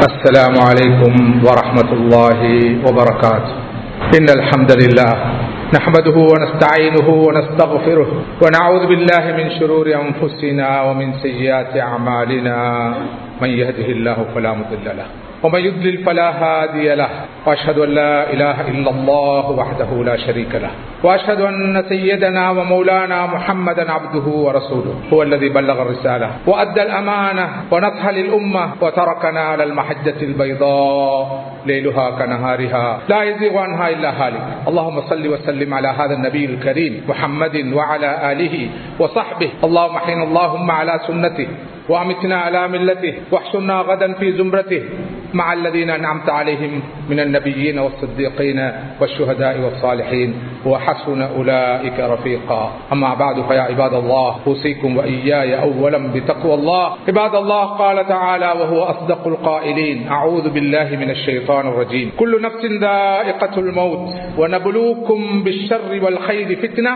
السلام عليكم ورحمة الله وبركاته إن الحمد لله نحمده ونستعينه ونستغفره ونعوذ بالله من شرور أنفسنا ومن سيئات أعمالنا من يهده الله فلا مضل له ومن يضلل فلا هادي له واشهد ان لا اله الا الله وحده لا شريك له واشهد ان سيدنا ومولانا محمدا عبده ورسوله هو الذي بلغ الرساله وادى الامانه ونصح للامه وتركنا على المحجه البيضاء ليلها كنهارها لا يزيغ عنها الا هالك اللهم صل وسلم على هذا النبي الكريم محمد وعلى اله وصحبه اللهم حين اللهم على سنته وامتنا على ملته واحشرنا غدا في زمرته مع الذين انعمت عليهم من النبيين والصديقين والشهداء والصالحين وحسن اولئك رفيقا اما بعد فيا عباد الله اوصيكم واياي اولا بتقوى الله عباد الله قال تعالى وهو اصدق القائلين اعوذ بالله من الشيطان الرجيم كل نفس ذائقه الموت ونبلوكم بالشر والخير فتنه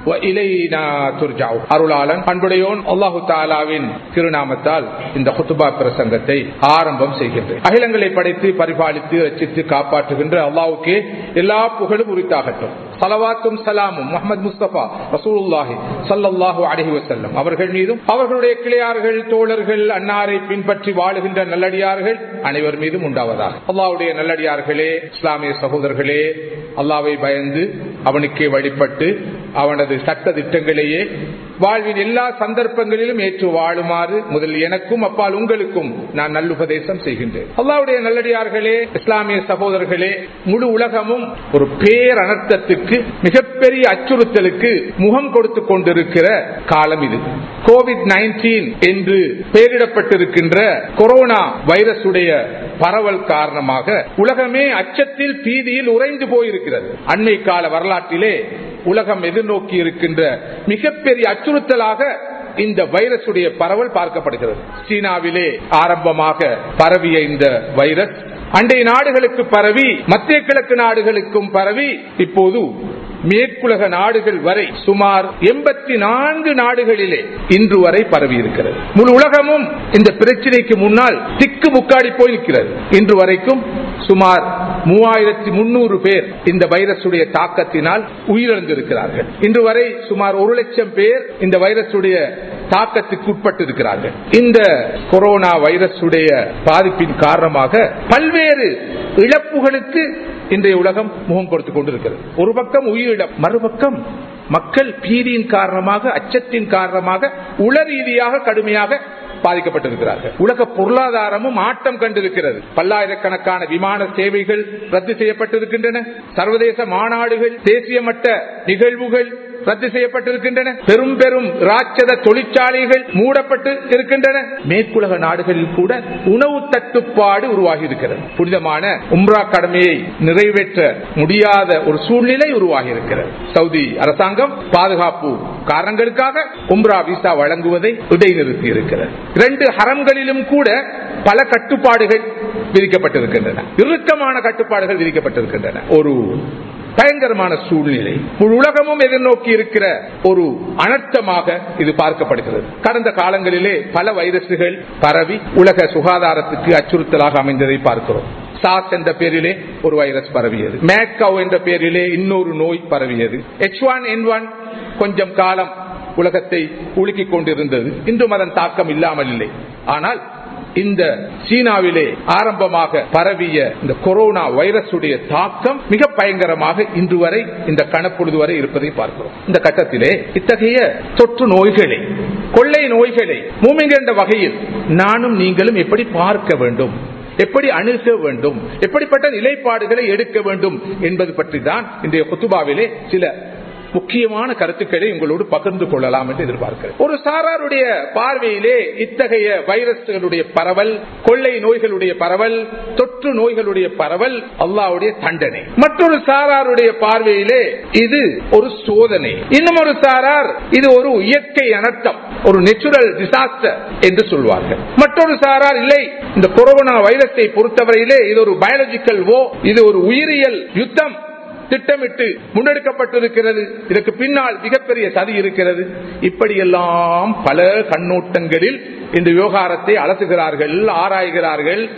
அருளாளன் அன்புடையோன் அல்லாஹு தாலாவின் திருநாமத்தால் இந்த குத்துபா பிரசங்கத்தை ஆரம்பம் செய்கின்றேன் அகிலங்களை படைத்து பரிபாலித்து ரச்சித்து காப்பாற்றுகின்ற அல்லாவுக்கே எல்லா புகழும் உரித்தாகட்டும் சலவாத்தும் சலாமும் முகமது முஸ்தபா ரசூலுல்லாஹி சல்லல்லாஹு அலஹி வசல்லம் அவர்கள் மீதும் அவர்களுடைய கிளையார்கள் தோழர்கள் அன்னாரை பின்பற்றி வாழுகின்ற நல்லடியார்கள் அனைவர் மீதும் உண்டாவதாக அல்லாவுடைய நல்லடியார்களே இஸ்லாமிய சகோதரர்களே அல்லாவை பயந்து அவனுக்கே வழிபட்டு அவனது சட்ட திட்டங்களையே வாழ்வின் எல்லா சந்தர்ப்பங்களிலும் ஏற்று வாழுமாறு முதல் எனக்கும் அப்பால் உங்களுக்கும் நான் நல்லுபதேசம் செய்கின்றேன் அல்லாவுடைய நல்லடியார்களே இஸ்லாமிய சகோதரர்களே முழு உலகமும் ஒரு பேரணர்த்தத்துக்கு மிகப்பெரிய அச்சுறுத்தலுக்கு முகம் கொடுத்து கொண்டிருக்கிற காலம் இது கோவிட் நைன்டீன் என்று பெயரிடப்பட்டிருக்கின்ற கொரோனா வைரசுடைய பரவல் காரணமாக உலகமே அச்சத்தில் பீதியில் உறைந்து போயிருக்கிறது அண்மை கால வரலாற்றிலே உலகம் எதிர்நோக்கி இருக்கின்ற மிகப்பெரிய அச்சுறுத்தலாக இந்த வைரசுடைய பரவல் பார்க்கப்படுகிறது சீனாவிலே ஆரம்பமாக பரவிய இந்த வைரஸ் அண்டை நாடுகளுக்கு பரவி மத்திய கிழக்கு நாடுகளுக்கும் பரவி இப்போது மேற்குலக நாடுகள் வரை சுமார் எண்பத்தி நான்கு நாடுகளிலே இன்று வரை பரவி இருக்கிறது முழு உலகமும் இந்த பிரச்சனைக்கு முன்னால் திக்கு முக்காடி போயிருக்கிறது இன்று வரைக்கும் சுமார் மூவாயிரத்தி முன்னூறு பேர் இந்த வைரசுடைய தாக்கத்தினால் உயிரிழந்திருக்கிறார்கள் இன்று வரை சுமார் ஒரு லட்சம் பேர் இந்த வைரசுடைய தாக்கத்துக்கு உட்பட்டு இருக்கிறார்கள் இந்த கொரோனா வைரசுடைய பாதிப்பின் காரணமாக பல்வேறு இழப்புகளுக்கு இன்றைய உலகம் முகம் கொடுத்துக் கொண்டிருக்கிறது ஒரு பக்கம் உயிரிழம் மறுபக்கம் மக்கள் பீதியின் காரணமாக அச்சத்தின் காரணமாக உள ரீதியாக கடுமையாக பாதிக்கப்பட்டிருக்கிறார்கள் உலக பொருளாதாரமும் ஆட்டம் கண்டிருக்கிறது பல்லாயிரக்கணக்கான விமான சேவைகள் ரத்து செய்யப்பட்டிருக்கின்றன சர்வதேச மாநாடுகள் தேசிய மட்ட நிகழ்வுகள் ரத்து செய்யப்பட்டிருக்கின்றன பெரும் பெரும் ராட்சத தொழிற்சாலைகள் மூடப்பட்டு இருக்கின்றன மேற்குலக நாடுகளில் கூட உணவு தட்டுப்பாடு உருவாகி இருக்கிறது புனிதமான உம்ரா கடமையை நிறைவேற்ற முடியாத ஒரு சூழ்நிலை உருவாகி இருக்கிறது சவுதி அரசாங்கம் பாதுகாப்பு காரணங்களுக்காக உம்ரா விசா வழங்குவதை இடைநிறுத்தி இருக்கிறது இரண்டு ஹரம்களிலும் கூட பல கட்டுப்பாடுகள் விதிக்கப்பட்டிருக்கின்றன இறுக்கமான கட்டுப்பாடுகள் விதிக்கப்பட்டிருக்கின்றன ஒரு பயங்கரமான சூழ்நிலை முழு உலகமும் எதிர்நோக்கி இருக்கிற ஒரு அனர்த்தமாக இது பார்க்கப்படுகிறது கடந்த காலங்களிலே பல வைரசுகள் பரவி உலக சுகாதாரத்துக்கு அச்சுறுத்தலாக அமைந்ததை பார்க்கிறோம் சாஸ் என்ற பேரிலே ஒரு வைரஸ் பரவியது மேக்கவ் என்ற பேரிலே இன்னொரு நோய் பரவியது எச் ஒன் என் ஒன் கொஞ்சம் காலம் உலகத்தை உலுக்கிக் கொண்டிருந்தது இன்றும் அதன் தாக்கம் இல்லாமல் இல்லை ஆனால் இந்த சீனாவிலே ஆரம்பமாக பரவிய இந்த கொரோனா வைரசுடைய தாக்கம் மிக பயங்கரமாக இன்று வரை இந்த கணப்பொழுது வரை இருப்பதை பார்க்கிறோம் இந்த கட்டத்திலே இத்தகைய தொற்று நோய்களை கொள்ளை நோய்களை மூமிங்கின்ற வகையில் நானும் நீங்களும் எப்படி பார்க்க வேண்டும் எப்படி அணுக வேண்டும் எப்படிப்பட்ட நிலைப்பாடுகளை எடுக்க வேண்டும் என்பது பற்றி தான் இன்றைய குத்துபாவிலே சில முக்கியமான கருத்துக்களை உங்களோடு பகிர்ந்து கொள்ளலாம் என்று எதிர்பார்க்கிறேன் ஒரு சாராருடைய பார்வையிலே இத்தகைய வைரஸ்களுடைய பரவல் கொள்ளை நோய்களுடைய பரவல் தொற்று நோய்களுடைய பரவல் அல்லாவுடைய தண்டனை மற்றொரு சாராருடைய பார்வையிலே இது ஒரு சோதனை இன்னும் ஒரு சாரார் இது ஒரு இயற்கை அனர்த்தம் ஒரு நேச்சுரல் டிசாஸ்டர் என்று சொல்வார்கள் மற்றொரு சாரார் இல்லை இந்த கொரோனா வைரஸை பொறுத்தவரையிலே இது ஒரு பயாலஜிக்கல் ஓ இது ஒரு உயிரியல் யுத்தம் திட்டமிட்டு முன்னெடுக்கப்பட்டிருக்கிறது இதற்கு பின்னால் மிகப்பெரிய சதி இருக்கிறது இப்படியெல்லாம் பல கண்ணோட்டங்களில் இந்த விவகாரத்தை அலசுகிறார்கள் ஆராய்கிறார்கள்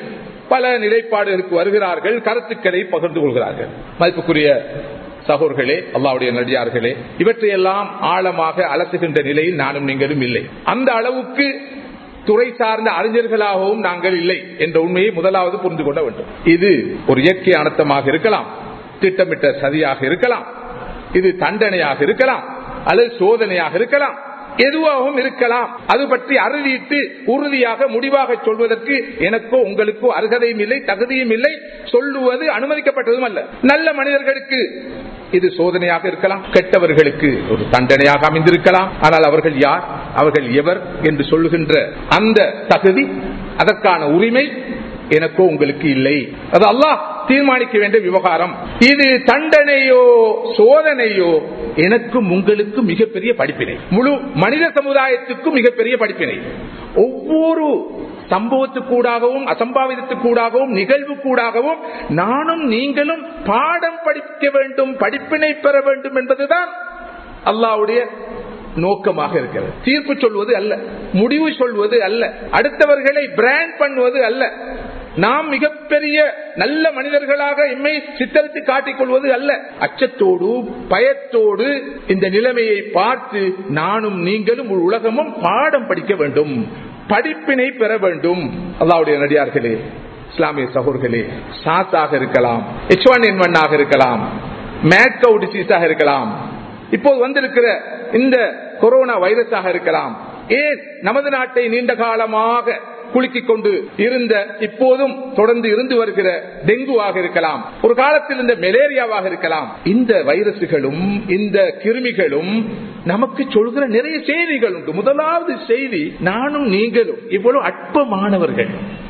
பல நிலைப்பாடுகளுக்கு வருகிறார்கள் கருத்துக்களை பகிர்ந்து கொள்கிறார்கள் மதிப்புக்குரிய சகோர்களே அல்லாவுடைய நடிகார்களே இவற்றையெல்லாம் ஆழமாக அலசுகின்ற நிலையில் நானும் நீங்களும் இல்லை அந்த அளவுக்கு துறை சார்ந்த அறிஞர்களாகவும் நாங்கள் இல்லை என்ற உண்மையை முதலாவது புரிந்து கொள்ள வேண்டும் இது ஒரு இயற்கை அனர்த்தமாக இருக்கலாம் திட்டமிட்ட சதியாக இருக்கலாம் இது தண்டனையாக இருக்கலாம் அல்லது சோதனையாக இருக்கலாம் எதுவாகவும் இருக்கலாம் அது பற்றி அறிவித்து உறுதியாக முடிவாக சொல்வதற்கு எனக்கோ உங்களுக்கோ அருகதையும் இல்லை தகுதியும் இல்லை சொல்லுவது அனுமதிக்கப்பட்டதும் அல்ல நல்ல மனிதர்களுக்கு இது சோதனையாக இருக்கலாம் கெட்டவர்களுக்கு ஒரு தண்டனையாக அமைந்திருக்கலாம் ஆனால் அவர்கள் யார் அவர்கள் எவர் என்று சொல்லுகின்ற அந்த தகுதி அதற்கான உரிமை எனக்கோ உங்களுக்கு இல்லை அது அல்லாஹ் தீர்மானிக்க வேண்டிய விவகாரம் இது தண்டனையோ சோதனையோ எனக்கும் உங்களுக்கு மிகப்பெரிய படிப்பினை முழு மனித சமுதாயத்துக்கும் மிகப்பெரிய படிப்பினை ஒவ்வொரு சம்பவத்துக்கூடாகவும் அசம்பாவிதத்துக்கூடாகவும் நிகழ்வு கூடாகவும் நானும் நீங்களும் பாடம் படிக்க வேண்டும் படிப்பினை பெற வேண்டும் என்பதுதான் அல்லாவுடைய நோக்கமாக இருக்கிறது தீர்ப்பு சொல்வது அல்ல முடிவு சொல்வது அல்ல அடுத்தவர்களை பிராண்ட் பண்ணுவது அல்ல நாம் மிகப்பெரிய நல்ல மனிதர்களாக எம்மை சித்தரித்து காட்டிக் கொள்வது அல்ல அச்சத்தோடு பயத்தோடு இந்த நிலைமையை பார்த்து நானும் நீங்களும் ஒரு உலகமும் பாடம் படிக்க வேண்டும் படிப்பினை பெற வேண்டும் அல்லாவுடைய நடிகார்களே இஸ்லாமிய சகோர்களே சாத்தாக இருக்கலாம் எச் ஒன் என் ஒன் ஆக இருக்கலாம் மேட்கவு டிசீஸாக இருக்கலாம் இப்போது வந்திருக்கிற இந்த கொரோனா வைரஸாக இருக்கலாம் ஏன் நமது நாட்டை நீண்ட காலமாக குலுக்கிக் கொண்டு இருந்த இப்போதும் தொடர்ந்து இருந்து வருகிற டெங்குவாக இருக்கலாம் ஒரு காலத்தில் இந்த மலேரியாவாக இருக்கலாம் இந்த வைரசுகளும் இந்த கிருமிகளும் நமக்கு சொல்கிற நிறைய செய்திகள் உண்டு முதலாவது செய்தி நானும் நீங்களும் இவ்வளவு அற்பமானவர்கள்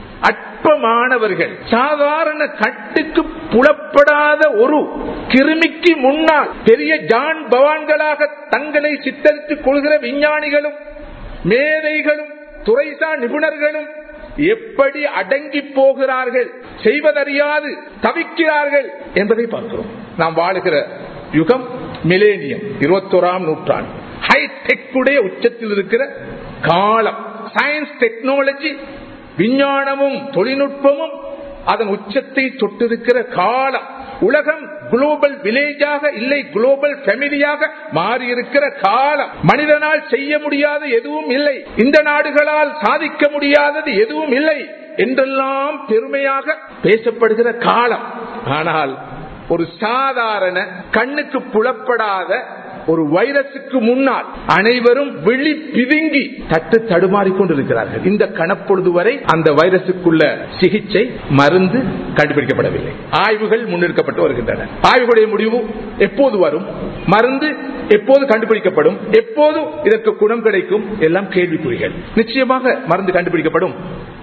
அற்பமானவர்கள் சாதாரண கட்டுக்கு புலப்படாத ஒரு கிருமிக்கு முன்னால் பெரிய ஜான் பவான்களாக தங்களை சித்தரித்துக் கொள்கிற விஞ்ஞானிகளும் மேதைகளும் துறைசார் நிபுணர்களும் எப்படி அடங்கி போகிறார்கள் செய்வதறியாது தவிக்கிறார்கள் என்பதை பார்க்கிறோம் நாம் வாழுகிற யுகம் மிலேனியம் இருபத்தோராம் நூற்றாண்டு ஹைடெக் உடைய உச்சத்தில் இருக்கிற காலம் சயின்ஸ் டெக்னாலஜி விஞ்ஞானமும் தொழில்நுட்பமும் அதன் உச்சத்தை தொட்டிருக்கிற காலம் உலகம் குளோபல் வில்லேஜாக இல்லை குளோபல் ஃபேமிலியாக மாறியிருக்கிற காலம் மனிதனால் செய்ய முடியாத எதுவும் இல்லை இந்த நாடுகளால் சாதிக்க முடியாதது எதுவும் இல்லை என்றெல்லாம் பெருமையாக பேசப்படுகிற காலம் ஆனால் ஒரு சாதாரண கண்ணுக்கு புலப்படாத ஒரு வைரசுக்கு முன்னால் அனைவரும் விழி பிதுங்கி தட்டு தடுமாறிக்கொண்டிருக்கிறார்கள் இந்த கணப்பொழுது வரை அந்த வைரசுக்குள்ள சிகிச்சை மருந்து கண்டுபிடிக்கப்படவில்லை ஆய்வுகள் முன்னெடுக்கப்பட்டு வருகின்றன ஆய்வுகளுடைய முடிவு எப்போது வரும் மருந்து எப்போது கண்டுபிடிக்கப்படும் எப்போது இதற்கு குணம் கிடைக்கும் எல்லாம் கேள்விக்குறிகள் நிச்சயமாக மருந்து கண்டுபிடிக்கப்படும்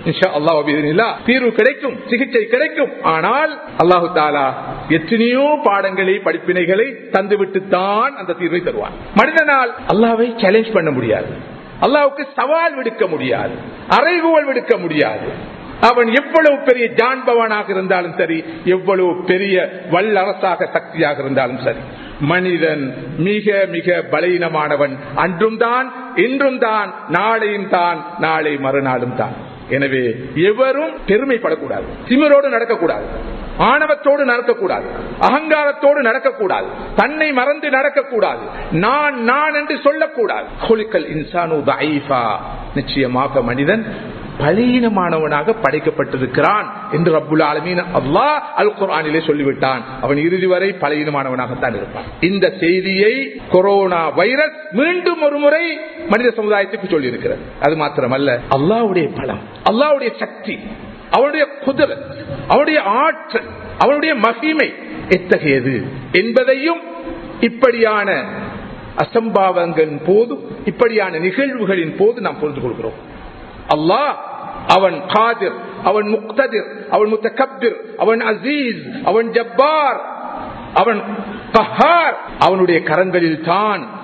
தீர்வு கிடைக்கும் சிகிச்சை கிடைக்கும் ஆனால் அல்லாஹு தாலா எத்தனையோ பாடங்களை படிப்பினைகளை தந்துவிட்டு தான் அந்த தீர்வை தருவான் மனிதனால் அல்லாவை சேலஞ்ச் பண்ண முடியாது அல்லாவுக்கு சவால் விடுக்க முடியாது அறைகோல் விடுக்க முடியாது அவன் எவ்வளவு பெரிய ஜான்பவனாக இருந்தாலும் சரி எவ்வளவு பெரிய வல்லரசாக சக்தியாக இருந்தாலும் சரி மனிதன் மிக மிக பலவீனமானவன் அன்றும் தான் இன்றும் தான் நாளையும் தான் நாளை மறுநாளும் தான் எனவே எவரும் பெருமைப்படக்கூடாது திமிரோடு நடக்கக்கூடாது ஆணவத்தோடு நடக்கக்கூடாது அகங்காரத்தோடு நடக்கக்கூடாது தன்னை மறந்து நடக்கக்கூடாது நான் நான் என்று சொல்லக்கூடாது இன்சானு நிச்சயமாக மனிதன் பலீனமானவனாக படைக்கப்பட்டிருக்கிறான் என்று ரப்புல் ஆலமீன் அல்லாஹ் அல் குரானிலே சொல்லிவிட்டான் அவன் இறுதி வரை பலீனமானவனாகத்தான் இருப்பான் இந்த செய்தியை கொரோனா வைரஸ் மீண்டும் ஒரு முறை மனித சமுதாயத்துக்கு சொல்லி இருக்கிறது அது மாத்திரமல்ல அல்லாவுடைய பலம் அல்லாவுடைய சக்தி அவனுடைய குதிரத் அவனுடைய ஆற்றல் அவனுடைய மகிமை எத்தகையது என்பதையும் இப்படியான அசம்பாவங்களின் போது இப்படியான நிகழ்வுகளின் போது நாம் புரிந்து கொள்கிறோம் அல்லாஹ் அவன் காதிர் அவன் முக்ததிர் அவன் முத்தகப்பிர் அவன் அசீஸ் அவன் ஜப்பார் அவன் கஹார் அவனுடைய கரங்களில் தான்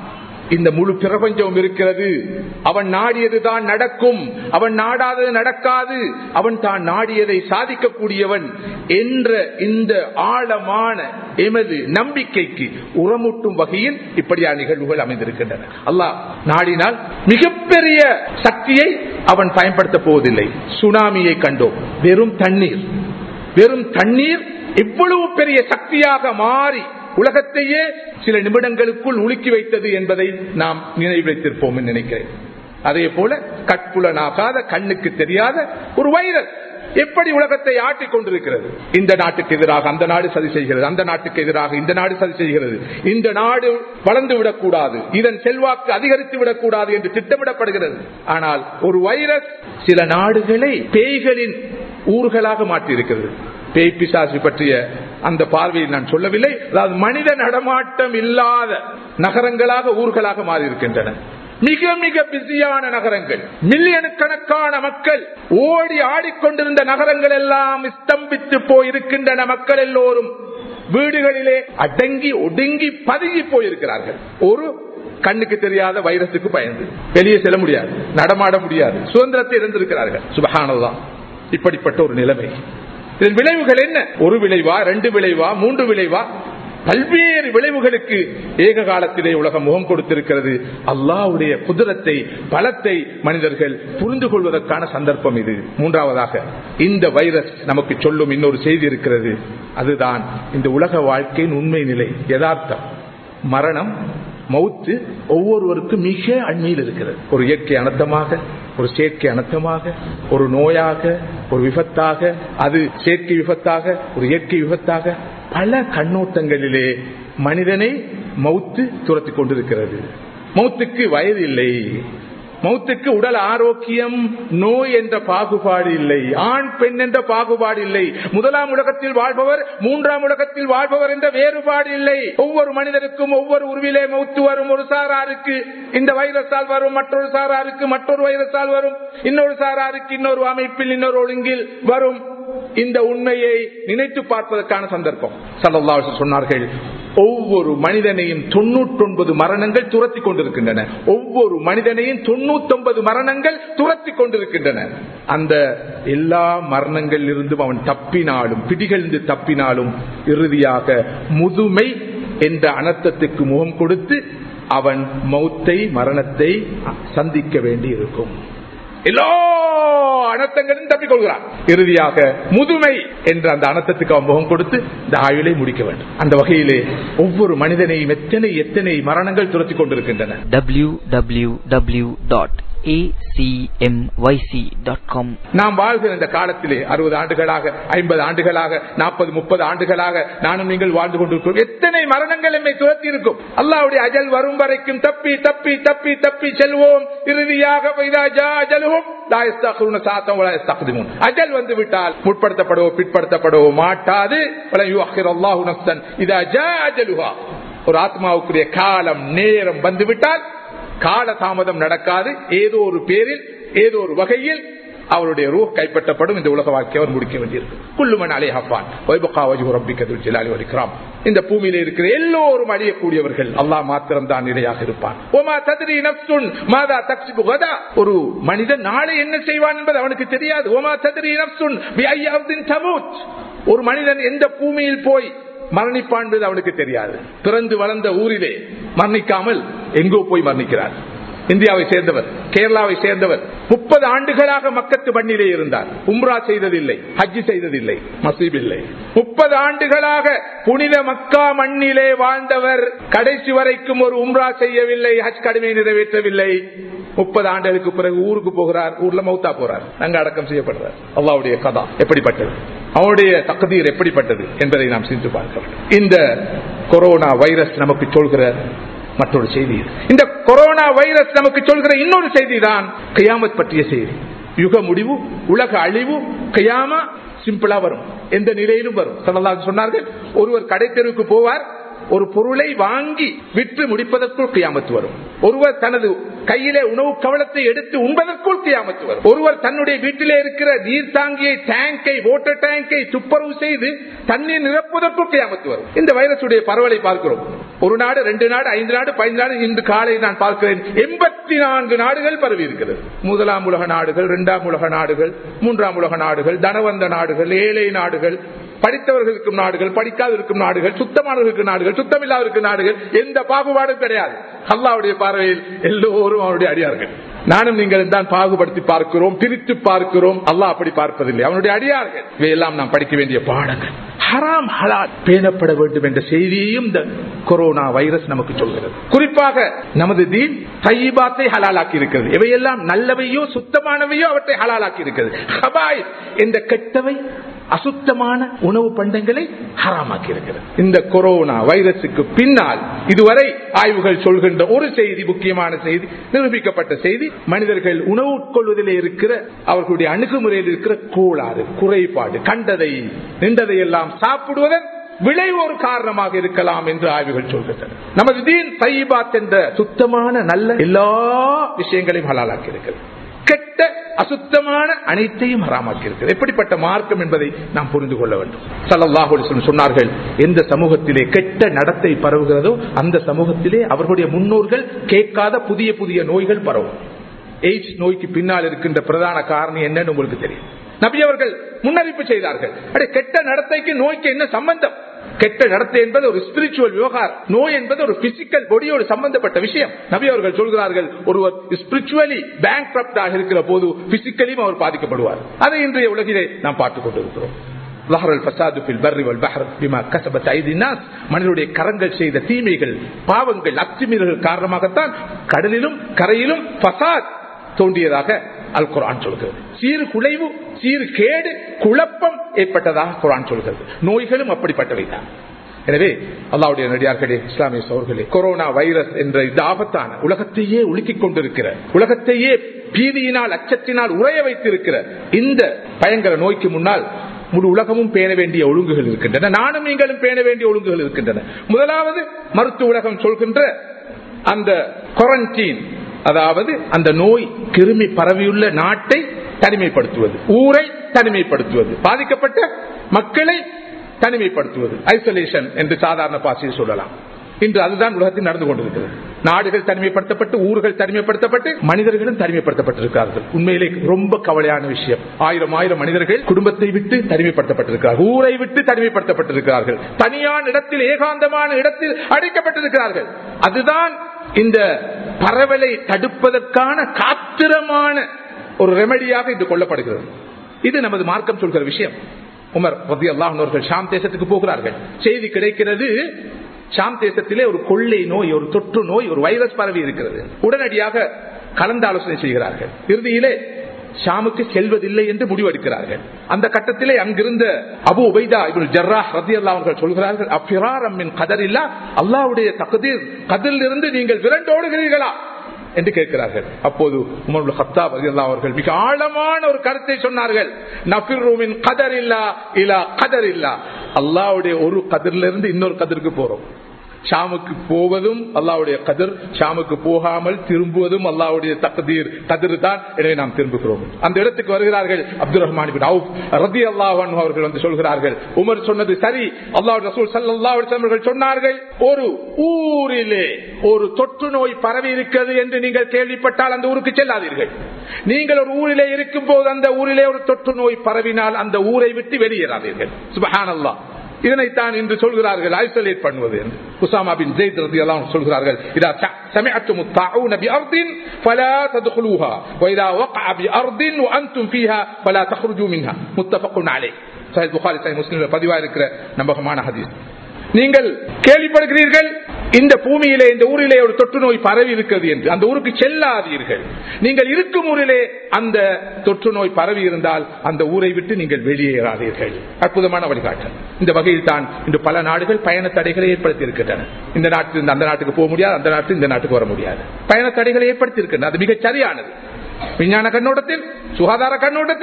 இந்த முழு பிரபஞ்சம் இருக்கிறது அவன் நாடியதுதான் நடக்கும் அவன் நாடாதது நடக்காது அவன் தான் நாடியதை சாதிக்கக்கூடியவன் என்ற இந்த ஆழமான எமது நம்பிக்கைக்கு உரமூட்டும் வகையில் இப்படியான நிகழ்வுகள் அமைந்திருக்கின்றன அல்லாஹ் நாடினால் மிகப்பெரிய சக்தியை அவன் பயன்படுத்த போவதில்லை சுனாமியை கண்டோம் வெறும் தண்ணீர் வெறும் தண்ணீர் இவ்வளவு பெரிய சக்தியாக மாறி உலகத்தையே சில நிமிடங்களுக்குள் உலுக்கி வைத்தது என்பதை நாம் நினைவு வைத்திருப்போம் நினைக்கிறேன் அதே போல கட்புலனாகாத கண்ணுக்கு தெரியாத ஒரு வைரஸ் எப்படி உலகத்தை ஆட்டிக் கொண்டிருக்கிறது இந்த நாட்டுக்கு எதிராக அந்த நாடு சதி செய்கிறது அந்த நாட்டுக்கு எதிராக இந்த நாடு சதி செய்கிறது இந்த நாடு வளர்ந்து விடக்கூடாது இதன் செல்வாக்கு அதிகரித்து விடக்கூடாது என்று திட்டமிடப்படுகிறது ஆனால் ஒரு வைரஸ் சில நாடுகளை பேய்களின் ஊர்களாக மாற்றியிருக்கிறது பேய் பிசாசு பற்றிய அந்த பார்வையை நான் சொல்லவில்லை அதாவது மனித நடமாட்டம் இல்லாத நகரங்களாக ஊர்களாக மாறி இருக்கின்றன மிக மிக பிஸியான நகரங்கள் மில்லியனு கணக்கான மக்கள் ஓடி ஆடிக்கொண்டிருந்த நகரங்கள் எல்லாம் ஸ்தம்பித்து போயிருக்கின்றன மக்கள் எல்லோரும் வீடுகளிலே அடங்கி ஒடுங்கி பதுங்கி போயிருக்கிறார்கள் ஒரு கண்ணுக்கு தெரியாத வைரஸுக்கு பயந்து வெளியே செல்ல முடியாது நடமாட முடியாது சுதந்திரத்தை இருந்திருக்கிறார்கள் சுபகானதான் இப்படிப்பட்ட ஒரு நிலைமை இதன் விளைவுகள் என்ன ஒரு விளைவா ரெண்டு விளைவா மூன்று விளைவா பல்வேறு விளைவுகளுக்கு ஏக காலத்திலே உலகம் முகம் கொடுத்திருக்கிறது அல்லாவுடைய குதிரத்தை பலத்தை மனிதர்கள் புரிந்து கொள்வதற்கான சந்தர்ப்பம் இது மூன்றாவதாக இந்த வைரஸ் நமக்கு சொல்லும் இன்னொரு செய்தி இருக்கிறது அதுதான் இந்த உலக வாழ்க்கையின் உண்மை நிலை யதார்த்தம் மரணம் மவுத்து ஒவ்வொருவருக்கும் மிக அண்மையில் இருக்கிறது ஒரு இயற்கை அனர்த்தமாக ஒரு செயற்கை அனர்த்தமாக ஒரு நோயாக ஒரு விபத்தாக அது செயற்கை விபத்தாக ஒரு இயற்கை விபத்தாக பல கண்ணோட்டங்களிலே மனிதனை மவுத்து துரத்தி கொண்டிருக்கிறது மௌத்துக்கு வயது இல்லை மௌத்துக்கு உடல் ஆரோக்கியம் நோய் என்ற பாகுபாடு இல்லை ஆண் பெண் என்ற பாகுபாடு இல்லை முதலாம் உலகத்தில் வாழ்பவர் மூன்றாம் உலகத்தில் வாழ்பவர் என்ற வேறுபாடு இல்லை ஒவ்வொரு மனிதருக்கும் ஒவ்வொரு உருவிலே மௌத்து வரும் ஒரு சாராருக்கு இந்த வைரஸால் வரும் மற்றொரு சாராருக்கு மற்றொரு வைரஸால் வரும் இன்னொரு சாராருக்கு இன்னொரு அமைப்பில் இன்னொரு ஒழுங்கில் வரும் இந்த உண்மையை நினைத்து பார்ப்பதற்கான சந்தர்ப்பம் சல்லல்லா சொன்னார்கள் ஒவ்வொரு மனிதனையும் தொண்ணூற்றி ஒன்பது மரணங்கள் துரத்தி கொண்டிருக்கின்றன ஒவ்வொரு மனிதனையும் தொண்ணூத்தி ஒன்பது மரணங்கள் துரத்தி கொண்டிருக்கின்றன அந்த எல்லா மரணங்களில் இருந்தும் அவன் தப்பினாலும் பிடிகளிருந்து தப்பினாலும் இறுதியாக முதுமை என்ற அனர்த்தத்துக்கு முகம் கொடுத்து அவன் மௌத்தை மரணத்தை சந்திக்க வேண்டி இருக்கும் எல்லா அனர்த்தங்களும் தப்பிக்கொள்கிறான் இறுதியாக முதுமை என்ற அந்த அனர்த்தத்துக்கு அவன் முகம் கொடுத்து இந்த ஆயுளை முடிக்க வேண்டும் அந்த வகையிலே ஒவ்வொரு மனிதனையும் எத்தனை எத்தனை மரணங்கள் துரத்தி கொண்டிருக்கின்றன acmyc.com நாம் வாழ்கிற இந்த காலத்திலே அறுபது ஆண்டுகளாக ஐம்பது ஆண்டுகளாக நாற்பது முப்பது ஆண்டுகளாக நானும் நீங்கள் வாழ்ந்து கொண்டிருக்கிறோம் எத்தனை மரணங்கள் எம்மை துரத்தி இருக்கும் அல்லாவுடைய அஜல் வரும் வரைக்கும் தப்பி தப்பி தப்பி தப்பி செல்வோம் இறுதியாக அஜல் வந்து விட்டால் முற்படுத்தப்படவோ பிற்படுத்தப்படவோ மாட்டாது ஒரு ஆத்மாவுக்குரிய காலம் நேரம் வந்துவிட்டால் கால தாமதம் நடக்காது ஏதோ ஒரு பேரில் ஏதோ ஒரு வகையில் அவருடைய ரூ கைப்பற்றப்படும் இந்த உலக வாழ்க்கை அவர் முடிக்க வேண்டியிருக்கு குள்ளுமன் அலை ஹப்பான் இந்த பூமியில இருக்கிற எல்லோரும் அழியக்கூடியவர்கள் அல்லாஹ் மாத்திரம் தான் இடையாக இருப்பான் ஒரு மனிதன் நாளை என்ன செய்வான் என்பது அவனுக்கு தெரியாது ஓமா ததிரி நப்சுன் ஒரு மனிதன் எந்த பூமியில் போய் மரணிப்பான் என்பது அவனுக்கு தெரியாது பிறந்து வளர்ந்த ஊரிலே மரணிக்காமல் எங்கோ போய் மரணிக்கிறார் இந்தியாவை சேர்ந்தவர் கேரளாவை சேர்ந்தவர் முப்பது ஆண்டுகளாக மக்கத்து மண்ணிலே இருந்தார் உம்ரா செய்ததில்லை ஹஜ்ஜி செய்ததில்லை மசீப் இல்லை முப்பது ஆண்டுகளாக புனித மக்கா மண்ணிலே வாழ்ந்தவர் கடைசி வரைக்கும் ஒரு உம்ரா செய்யவில்லை ஹஜ் கடமை நிறைவேற்றவில்லை முப்பது ஆண்டுகளுக்கு பிறகு ஊருக்கு போகிறார் ஊர்ல மௌத்தா போறார் அங்க அடக்கம் செய்யப்படுறார் அல்லாவுடைய கதா எப்படிப்பட்டது அவனுடைய தகுதியில் எப்படிப்பட்டது என்பதை நாம் சிந்தித்து பார்க்க வேண்டும் இந்த கொரோனா வைரஸ் நமக்கு சொல்கிற மற்றொரு செய்தி இந்த கொரோனா வைரஸ் நமக்கு சொல்கிற இன்னொரு செய்தி தான் கயாமத் பற்றிய செய்தி யுக முடிவு உலக அழிவு கயாமா சிம்பிளா வரும் எந்த நிலையிலும் வரும் சொன்னார்கள் ஒருவர் கடை தெருவுக்கு போவார் ஒரு பொருளை வாங்கி விற்று முடிப்பதற்குள் கியாமத்து வரும் ஒருவர் தனது கையிலே உணவு கவலத்தை எடுத்து உண்பதற்குள் கியாமத்து வரும் ஒருவர் தன்னுடைய வீட்டிலே இருக்கிற நீர் தாங்கியை டேங்கை வாட்டர் டேங்கை துப்புரவு செய்து தண்ணீர் நிரப்புவதற்குள் கியாமத்து வரும் இந்த வைரசுடைய பரவலை பார்க்கிறோம் ஒரு நாடு ரெண்டு நாடு ஐந்து நாடு பதினைந்து நாடு இன்று காலை நான் பார்க்கிறேன் எண்பத்தி நான்கு நாடுகள் பரவி இருக்கிறது முதலாம் உலக நாடுகள் இரண்டாம் உலக நாடுகள் மூன்றாம் உலக நாடுகள் தனவந்த நாடுகள் ஏழை நாடுகள் படித்தவர்களுக்கும் நாடுகள் படிக்காத இருக்கும் நாடுகள் சுத்தமானவர்களுக்கு நாடுகள் சுத்தமில்லாதவருக்கு நாடுகள் எந்த பாகுபாடும் கிடையாது அல்லாவுடைய பார்வையில் எல்லோரும் அவருடைய அடியார்கள் நானும் நீங்கள் தான் பாகுபடுத்தி பார்க்கிறோம் பிரித்து பார்க்கிறோம் அல்லாஹ் அப்படி பார்ப்பதில்லை அவனுடைய அடியார்கள் இவையெல்லாம் நாம் படிக்க வேண்டிய பாடங்கள் ஹராம் ஹலால் பேணப்பட வேண்டும் என்ற செய்தியையும் இந்த கொரோனா வைரஸ் நமக்கு சொல்கிறது குறிப்பாக நமது தீன் தைபாத்தை ஹலாலாக்கி இருக்கிறது இவையெல்லாம் நல்லவையோ சுத்தமானவையோ அவற்றை ஹலாலாக்கி இருக்கிறது ஹபாய் இந்த கெட்டவை அசுத்தமான உணவு பண்டங்களை ஹராமாக்கி இருக்கிறது இந்த கொரோனா வைரசுக்கு பின்னால் இதுவரை ஆய்வுகள் சொல்கின்ற ஒரு செய்தி முக்கியமான செய்தி நிரூபிக்கப்பட்ட செய்தி மனிதர்கள் உணவு உட்கொள்வதில் இருக்கிற அவர்களுடைய அணுகுமுறையில் இருக்கிற கோளாறு குறைபாடு கண்டதை நின்றதை எல்லாம் சாப்பிடுவதன் விளைவு ஒரு காரணமாக இருக்கலாம் என்று ஆய்வுகள் சொல்கின்றன நமது தீன் தைபாத் என்ற சுத்தமான நல்ல எல்லா விஷயங்களையும் ஹலாலாக்கி இருக்கிறது கெட்ட அசுத்தமான அனைத்தையும் ஹராமாக்கி இருக்கிறது எப்படிப்பட்ட மார்க்கம் என்பதை நாம் புரிந்து கொள்ள வேண்டும் சல்லாஹு சொன்னார்கள் எந்த சமூகத்திலே கெட்ட நடத்தை பரவுகிறதோ அந்த சமூகத்திலே அவர்களுடைய முன்னோர்கள் கேட்காத புதிய புதிய நோய்கள் பரவும் எய்ட்ஸ் நோய்க்கு பின்னால் இருக்கின்ற பிரதான காரணம் என்னன்னு உங்களுக்கு தெரியும் நபி அவர்கள் முன்னறிப்பு செய்தார்கள் அடே கெட்ட நடத்தைக்கு நோய்க்கு என்ன சம்பந்தம் கெட்ட நடத்தை என்பது ஒரு ஸ்பிரிச்சுவல் விவகாரம் நோய் என்பது ஒரு பிசிக்கல் பொடியோடு சம்பந்தப்பட்ட விஷயம் நபி அவர்கள் சொல்கிறார்கள் ஒருவர் ஸ்பிரிச்சுவலி பேங்க் இருக்கிற போது பிசிக்கலியும் அவர் பாதிக்கப்படுவார் அதை இன்றைய உலகிலே நாம் பார்த்துக் கொண்டிருக்கிறோம் மனிதனுடைய கரங்கள் செய்த தீமைகள் பாவங்கள் அத்துமீறல்கள் காரணமாகத்தான் கடலிலும் கரையிலும் பசாத் தோண்டியதாக அல் குரான் சொல்கிறது சீறு குலைவு சீறு கேடு குழப்பம் ஏற்பட்டதாக குரான் சொல்கிறது நோய்களும் அப்படிப்பட்டவை தான் எனவே அல்லாவுடைய நடிகார்களே இஸ்லாமிய சோர்களே கொரோனா வைரஸ் என்ற இந்த ஆபத்தான உலகத்தையே உலுக்கிக் கொண்டிருக்கிற உலகத்தையே பீதியினால் அச்சத்தினால் உரைய வைத்திருக்கிற இந்த பயங்கர நோய்க்கு முன்னால் முழு உலகமும் பேண வேண்டிய ஒழுங்குகள் இருக்கின்றன நானும் நீங்களும் பேண வேண்டிய ஒழுங்குகள் இருக்கின்றன முதலாவது மருத்துவ உலகம் சொல்கின்ற அந்த குவாரண்டீன் அதாவது அந்த நோய் கிருமி பரவியுள்ள நாட்டை தனிமைப்படுத்துவது ஊரை தனிமைப்படுத்துவது பாதிக்கப்பட்ட மக்களை தனிமைப்படுத்துவது ஐசோலேஷன் என்று சாதாரண பாசையில் சொல்லலாம் இன்று அதுதான் உலகத்தில் நடந்து கொண்டிருக்கிறது நாடுகள் தனிமைப்படுத்தப்பட்டு ஊர்கள் தனிமைப்படுத்தப்பட்டு மனிதர்களும் தனிமைப்படுத்தப்பட்டிருக்கிறார்கள் உண்மையிலே ரொம்ப கவலையான விஷயம் ஆயிரம் ஆயிரம் மனிதர்கள் குடும்பத்தை விட்டு தனிமைப்படுத்தப்பட்டிருக்கிறார்கள் ஊரை விட்டு தனிமைப்படுத்தப்பட்டிருக்கிறார்கள் தனியான இடத்தில் ஏகாந்தமான இடத்தில் அடைக்கப்பட்டிருக்கிறார்கள் அதுதான் இந்த பரவலை தடுப்பதற்கான காத்திரமான ஒரு ரெமடியாக இது கொள்ளப்படுகிறது இது நமது மார்க்கம் சொல்கிற விஷயம் உமர் ரதி அல்லாஹர்கள் ஷாம் தேசத்துக்கு போகிறார்கள் செய்தி கிடைக்கிறது ஷாம் தேசத்திலே ஒரு கொள்ளை நோய் ஒரு தொற்று நோய் ஒரு வைரஸ் பரவி இருக்கிறது உடனடியாக கலந்து ஆலோசனை செய்கிறார்கள் இறுதியிலே ஷாமுக்கு செல்வதில்லை என்று முடிவெடுக்கிறார்கள் அந்த கட்டத்திலே அங்கிருந்த அபு உபைதா இவள் ஜர்ரா ரதி அல்லா அவர்கள் சொல்கிறார்கள் அப்பிராரம்மின் கதர் இல்லா அல்லாவுடைய தகுதிர் கதில் இருந்து நீங்கள் விரண்டோடுகிறீர்களா என்று கேட்கிறார்கள் அப்போது உமர் ஹத்தாப் அவர்கள் மிக ஆழமான ஒரு கருத்தை சொன்னார்கள் நபிர்ரூமின் கதர் இல்லா இல்லா கதர் இல்லா அல்லாவுடைய ஒரு கதிரிலிருந்து இருந்து இன்னொரு கதிருக்கு போறோம் ஷாமுக்கு போவதும் அல்லாவுடைய கதிர் ஷாமுக்கு போகாமல் திரும்புவதும் அல்லாவுடைய தகதீர் கதிர் தான் எனவே நாம் திரும்புகிறோம் அந்த இடத்துக்கு வருகிறார்கள் அப்துல் ரஹ்மான் ரதி அல்லாஹன் அவர்கள் வந்து சொல்கிறார்கள் உமர் சொன்னது சரி அல்லாஹ் ரசூல் சல்லாஹர்கள் சொன்னார்கள் ஒரு ஊரிலே ஒரு தொற்று நோய் பரவி இருக்கிறது என்று நீங்கள் கேள்விப்பட்டால் அந்த ஊருக்கு செல்லாதீர்கள் நீங்கள் ஒரு ஊரிலே இருக்கும் போது அந்த ஊரிலே ஒரு தொற்று நோய் பரவினால் அந்த ஊரை விட்டு வெளியேறாதீர்கள் சுபஹான் அல்லாஹ் இதனைத்தான் இன்று சொல்கிறார்கள் ஐசோலேட் பண்ணுவது என்று உசாமா பின் ஜெயித் ரதி எல்லாம் சொல்கிறார்கள் இதா سمعتم الطاعون بأرض فلا تدخلوها وإذا وقع بأرض وأنتم فيها فلا تخرجوا منها متفق عليه صحيح البخاري صحيح مسلم பதிவா இருக்கிற நம்பகமான ஹதீஸ் நீங்கள் கேள்விப்படுகிறீர்கள் இந்த பூமியிலே இந்த ஊரிலே ஒரு தொற்று நோய் பரவி இருக்கிறது என்று அந்த ஊருக்கு செல்லாதீர்கள் நீங்கள் இருக்கும் ஊரிலே அந்த தொற்று நோய் பரவி இருந்தால் அந்த ஊரை விட்டு நீங்கள் வெளியேறாதீர்கள் அற்புதமான வழிகாட்டல் இந்த வகையில் தான் இன்று பல நாடுகள் பயண தடைகளை ஏற்படுத்தி இருக்கின்றன இந்த நாட்டில் அந்த நாட்டுக்கு போக முடியாது அந்த நாட்டில் இந்த நாட்டுக்கு வர முடியாது பயண தடைகளை ஏற்படுத்தி இருக்கின்றன அது மிகச் சரியானது விஞ்ஞான கண்ணோட்டத்தில் சுகாதார கண்ணோட்டத்தில்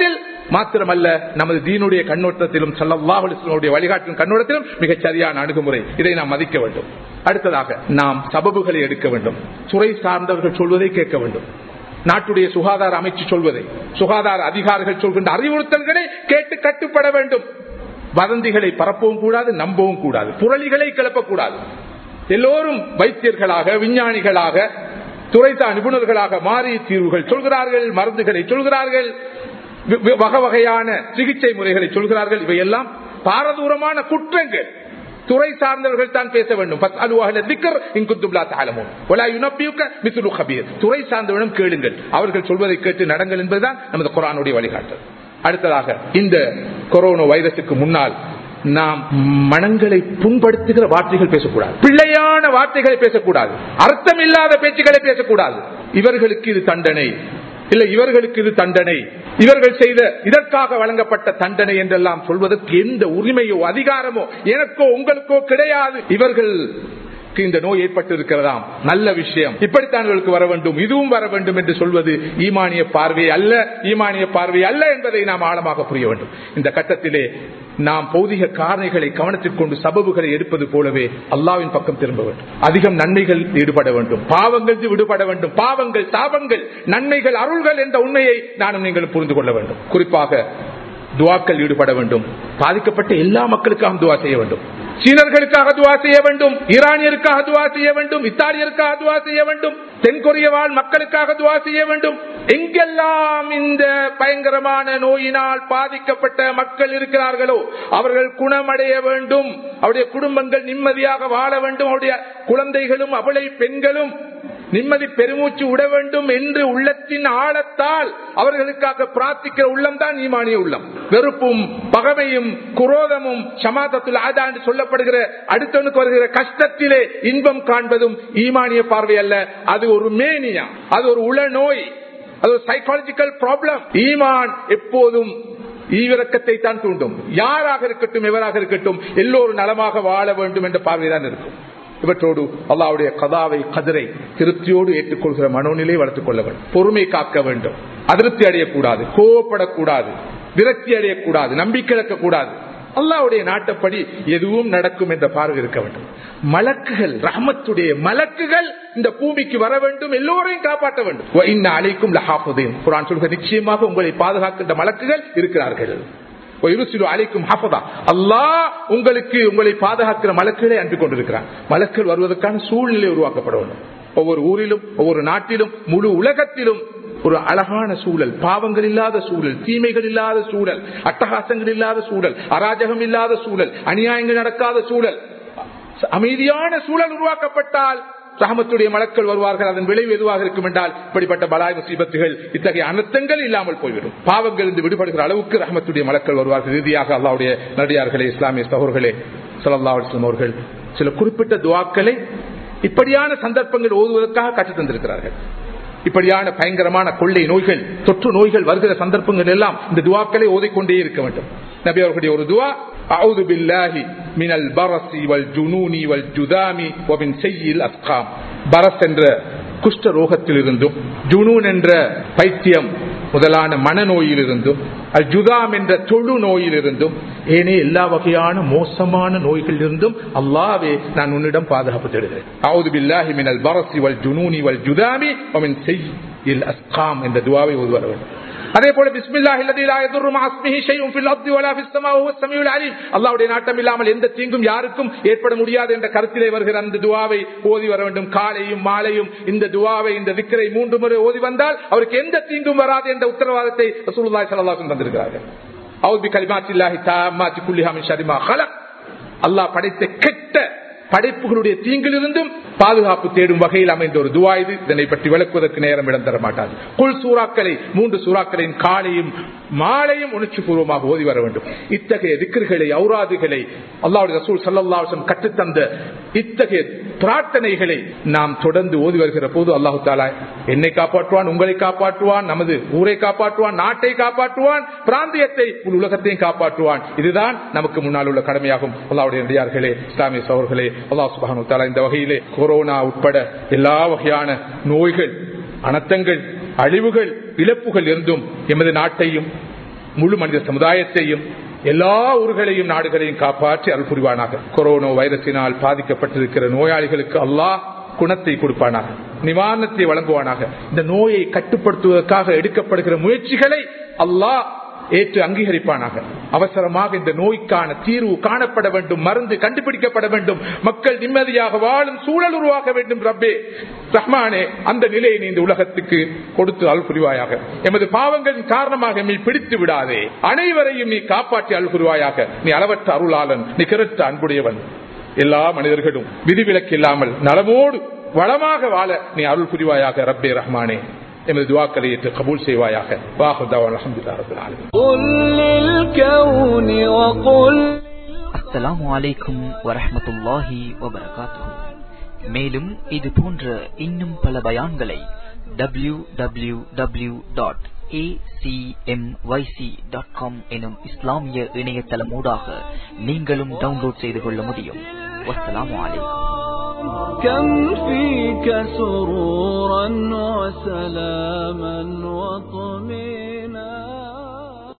மாத்திரமல்ல நமது தீனுடைய கண்ணோட்டத்திலும் சல்லாஹுடைய வழிகாட்டின் கண்ணோட்டத்திலும் மிகச் சரியான அணுகுமுறை இதை நாம் மதிக்க வேண்டும் அடுத்ததாக நாம் சபபுகளை எடுக்க வேண்டும் துறை சார்ந்தவர்கள் சொல்வதை கேட்க வேண்டும் நாட்டுடைய சுகாதார அமைச்சு சொல்வதை சுகாதார அதிகாரிகள் சொல்கின்ற அறிவுறுத்தல்களை கேட்டு கட்டுப்பட வேண்டும் வதந்திகளை பரப்பவும் கூடாது நம்பவும் கூடாது புரளிகளை கிளப்பக்கூடாது எல்லோரும் வைத்தியர்களாக விஞ்ஞானிகளாக துறைத்த நிபுணர்களாக மாறி தீர்வுகள் சொல்கிறார்கள் மருந்துகளை சொல்கிறார்கள் வகை வகையான சிகிச்சை முறைகளை சொல்கிறார்கள் இவையெல்லாம் பாரதூரமான குற்றங்கள் துறை சார்ந்தவர்கள் தான் பேச வேண்டும் துறை சார்ந்தவனும் கேளுங்கள் அவர்கள் சொல்வதை கேட்டு நடங்கள் என்பதுதான் நமது குரானுடைய வழிகாட்டல் அடுத்ததாக இந்த கொரோனா வைரசுக்கு முன்னால் நாம் மனங்களை புண்படுத்துகிற வார்த்தைகள் பேசக்கூடாது பிள்ளையான வார்த்தைகளை பேசக்கூடாது அர்த்தம் இல்லாத பேச்சுகளை பேசக்கூடாது இவர்களுக்கு இது தண்டனை இல்லை இவர்களுக்கு இது தண்டனை இவர்கள் செய்த இதற்காக வழங்கப்பட்ட தண்டனை என்றெல்லாம் சொல்வதற்கு எந்த உரிமையோ அதிகாரமோ எனக்கோ உங்களுக்கோ கிடையாது இவர்கள் இந்த நோய் ஏற்பட்டு இருக்கிறதாம் நல்ல விஷயம் இப்படித்தான் இவர்களுக்கு வர வேண்டும் இதுவும் வர வேண்டும் என்று சொல்வது ஈமானிய பார்வை அல்ல ஈமானிய பார்வை அல்ல என்பதை நாம் ஆழமாக புரிய வேண்டும் இந்த கட்டத்திலே நாம் பௌதிக காரணிகளை கவனத்தில் கொண்டு சபபுகளை எடுப்பது போலவே அல்லாவின் பக்கம் திரும்ப வேண்டும் அதிகம் நன்மைகள் ஈடுபட வேண்டும் பாவங்கள் விடுபட வேண்டும் பாவங்கள் தாபங்கள் நன்மைகள் அருள்கள் என்ற உண்மையை நானும் நீங்களும் புரிந்து கொள்ள வேண்டும் குறிப்பாக துவாக்கள் ஈடுபட வேண்டும் பாதிக்கப்பட்ட எல்லா மக்களுக்காகவும் துவா செய்ய வேண்டும் சீனர்களுக்காக துவா செய்ய வேண்டும் ஈரானியருக்காக துவா செய்ய வேண்டும் இத்தாலியருக்காக துவா செய்ய வேண்டும் தென்கொரிய வாழ் மக்களுக்காக துவா செய்ய வேண்டும் எங்கெல்லாம் இந்த பயங்கரமான நோயினால் பாதிக்கப்பட்ட மக்கள் இருக்கிறார்களோ அவர்கள் குணமடைய வேண்டும் அவருடைய குடும்பங்கள் நிம்மதியாக வாழ வேண்டும் அவருடைய குழந்தைகளும் அவளை பெண்களும் நிம்மதி பெருமூச்சு விட வேண்டும் என்று உள்ளத்தின் ஆழத்தால் அவர்களுக்காக பிரார்த்திக்கிற உள்ளம் தான் ஈமானிய உள்ளம் வெறுப்பும் பகமையும் குரோதமும் சமாதத்தில் ஆதா என்று சொல்லப்படுகிற அடுத்தவனுக்கு வருகிற கஷ்டத்திலே இன்பம் காண்பதும் ஈமானிய பார்வை அல்ல அது ஒரு மேனியா அது ஒரு உள நோய் அது ஒரு சைக்காலஜிக்கல் ப்ராப்ளம் ஈமான் எப்போதும் ஈவிரக்கத்தை தான் தூண்டும் யாராக இருக்கட்டும் எவராக இருக்கட்டும் எல்லோரும் நலமாக வாழ வேண்டும் என்ற பார்வைதான் இருக்கும் இவற்றோடு அல்லாவுடைய கதாவை கதிரை திருப்தியோடு ஏற்றுக்கொள்கிற மனோநிலை வளர்த்துக் கொள்ள வேண்டும் பொறுமை காக்க வேண்டும் அதிருப்தி அடையக்கூடாது கோவப்படக்கூடாது விரக்தி அடையக்கூடாது நம்பிக்கை இழக்கக்கூடாது அல்லாவுடைய நாட்டப்படி எதுவும் நடக்கும் என்ற பார்வை இருக்க வேண்டும் மலக்குகள் ரஹமத்துடைய மலக்குகள் இந்த பூமிக்கு வர வேண்டும் எல்லோரையும் காப்பாற்ற வேண்டும் அழைக்கும் லஹாஃபுதீன் குரான் சொல்க நிச்சயமாக உங்களை பாதுகாக்கின்ற மலக்குகள் இருக்கிறார்கள் அழைக்கும் ஹாஃபதா அல்லாஹ் உங்களுக்கு உங்களை பாதுகாக்கிற மலக்குகளை அன்பு கொண்டிருக்கிறார் மலக்கள் வருவதற்கான சூழ்நிலை உருவாக்கப்பட வேண்டும் ஒவ்வொரு ஊரிலும் ஒவ்வொரு நாட்டிலும் முழு உலகத்திலும் ஒரு அழகான சூழல் பாவங்கள் இல்லாத சூழல் தீமைகள் இல்லாத சூழல் அட்டகாசங்கள் இல்லாத சூழல் அராஜகம் இல்லாத சூழல் அநியாயங்கள் நடக்காத சூழல் அமைதியான சூழல் உருவாக்கப்பட்டால் ரஹமத்துடைய மலக்கள் வருவார்கள் அதன் விளைவு எதுவாக இருக்கும் என்றால் இப்படிப்பட்ட பலாய் முசீபத்துகள் இத்தகைய அனர்த்தங்கள் இல்லாமல் போய்விடும் பாவங்கள் இருந்து விடுபடுகிற அளவுக்கு ரஹமத்துடைய மலக்கள் வருவார்கள் இறுதியாக அல்லாவுடைய நடிகார்களே இஸ்லாமிய சகோர்களே சல்லா அலிஸ்லாம் அவர்கள் சில குறிப்பிட்ட துவாக்களை இப்படியான சந்தர்ப்பங்கள் ஓதுவதற்காக கற்றுத் தந்திருக்கிறார்கள் இப்படியான பயங்கரமான கொள்ளை நோய்கள் தொற்று நோய்கள் வருகிற சந்தர்ப்பங்கள் எல்லாம் இந்த துவாக்களை ஓதிக்கொண்டே இருக்க வேண்டும் நபி அவர்களுடைய ஒரு துவா أعوذ بالله من البرص والجنون والجذام ومن سيء الأسقام பரஸ் என்ற குஷ்ட ரோகத்திலிருந்தும் ஜுனூன் என்ற பைத்தியம் முதலான மனநோயிலிருந்தும் அல் ஜுதாம் என்ற தொழு நோயிலிருந்தும் ஏனே எல்லா வகையான மோசமான நோய்களிலிருந்தும் அல்லாவே நான் உன்னிடம் பாதுகாப்பு தேடுகிறேன் அவுது பில்லாஹி மினல் பரசி வல் ஜுனூனி வல் ஜுதாமி ஒமின் செய்யில் அஸ்காம் என்ற துவாவை உருவர வேண்டும் அதே போல அல்லாவுடைய நாட்டம் இல்லாமல் எந்த தீங்கும் யாருக்கும் ஏற்பட முடியாது என்ற கருத்திலே வருகிற அந்த துவாவை ஓதி வர வேண்டும் காலையும் மாலையும் இந்த துவாவை இந்த விக்கரை மூன்று முறை ஓதி வந்தால் அவருக்கு எந்த தீங்கும் வராது என்ற உத்தரவாதத்தை ரசூலுல்லாஹி ஸல்லல்லாஹு அலைஹி தந்திருக்கிறார்கள் அவுது கலிமாத்தில்லாஹி தாமாத்தி குல்லிஹா ஷரிமா ஹலக் அல்லாஹ் படைத்த கெட்ட படைப்புகளுடைய தீங்கிலிருந்தும் பாதுகாப்பு தேடும் வகையில் அமைந்த ஒரு துவா இது இதனை பற்றி விளக்குவதற்கு நேரம் இடம் தர மாட்டாது குல் சூறாக்களை மூன்று சூறாக்களின் காலையும் மாலையும் உணர்ச்சி பூர்வமாக ஓதி வர வேண்டும் இத்தகைய திக்கர்களை ஔராதுகளை அல்லாவுடைய ரசூல் சல்லாஹம் கற்றுத்தந்த இத்தகைய பிரார்த்தனைகளை நாம் தொடர்ந்து ஓதி வருகிற போது அல்லாஹு தாலா என்னை காப்பாற்றுவான் உங்களை காப்பாற்றுவான் நமது ஊரை காப்பாற்றுவான் நாட்டை காப்பாற்றுவான் பிராந்தியத்தை உலகத்தையும் காப்பாற்றுவான் இதுதான் நமக்கு முன்னால் உள்ள கடமையாகும் அல்லாவுடைய நடிகார்களே இஸ்லாமிய சோர்களே அல்லாஹ் சுபானு தாலா இந்த வகையிலே கொரோனா உட்பட எல்லா வகையான நோய்கள் அனர்த்தங்கள் அழிவுகள் இழப்புகள் இருந்தும் எமது நாட்டையும் முழு மனித சமுதாயத்தையும் எல்லா ஊர்களையும் நாடுகளையும் காப்பாற்றி அருள் புரிவானாக கொரோனா வைரஸினால் பாதிக்கப்பட்டிருக்கிற நோயாளிகளுக்கு அல்லாஹ் குணத்தை கொடுப்பானாக நிவாரணத்தை வழங்குவானாக இந்த நோயை கட்டுப்படுத்துவதற்காக எடுக்கப்படுகிற முயற்சிகளை அல்லாஹ் ஏற்று அங்கீகரிப்பானாக அவசரமாக இந்த நோய்க்கான தீர்வு காணப்பட வேண்டும் மருந்து கண்டுபிடிக்கப்பட வேண்டும் மக்கள் நிம்மதியாக வாழும் சூழல் உருவாக வேண்டும் ரப்பே ரஹ்மானே அந்த நிலையை நீ இந்த உலகத்துக்கு கொடுத்து அல் புரிவாயாக எமது பாவங்களின் காரணமாக எம்மை பிடித்து விடாதே அனைவரையும் நீ காப்பாற்றி அல் புரிவாயாக நீ அளவற்ற அருளாளன் நீ கிரற்ற அன்புடையவன் எல்லா மனிதர்களும் விதிவிலக்கு இல்லாமல் நலமோடு வளமாக வாழ நீ அருள் புரிவாயாக ரப்பே ரஹ்மானே எமது துவாக்களை ஏற்று கபூல் செய்வாயாக வாஹுதாவன் அலமதுல்லா ரபுல் ஆலமீன் قل للكون وقل அஸ்ஸலாமு அலைக்கும் வரஹ்மத்துல்லாஹி வபரகாத்துஹு மேலும் இது போன்ற இன்னும் பல பயான்களை டபிள்யூ டபிள்யூ டபிள்யூ டாட் எனும் இஸ்லாமிய இணையதளமூடாக நீங்களும் டவுன்லோட் செய்து கொள்ள முடியும் வஸ்ஸலாமு அலைக்கும் كم فيك سرورا وسلاما وطمئنا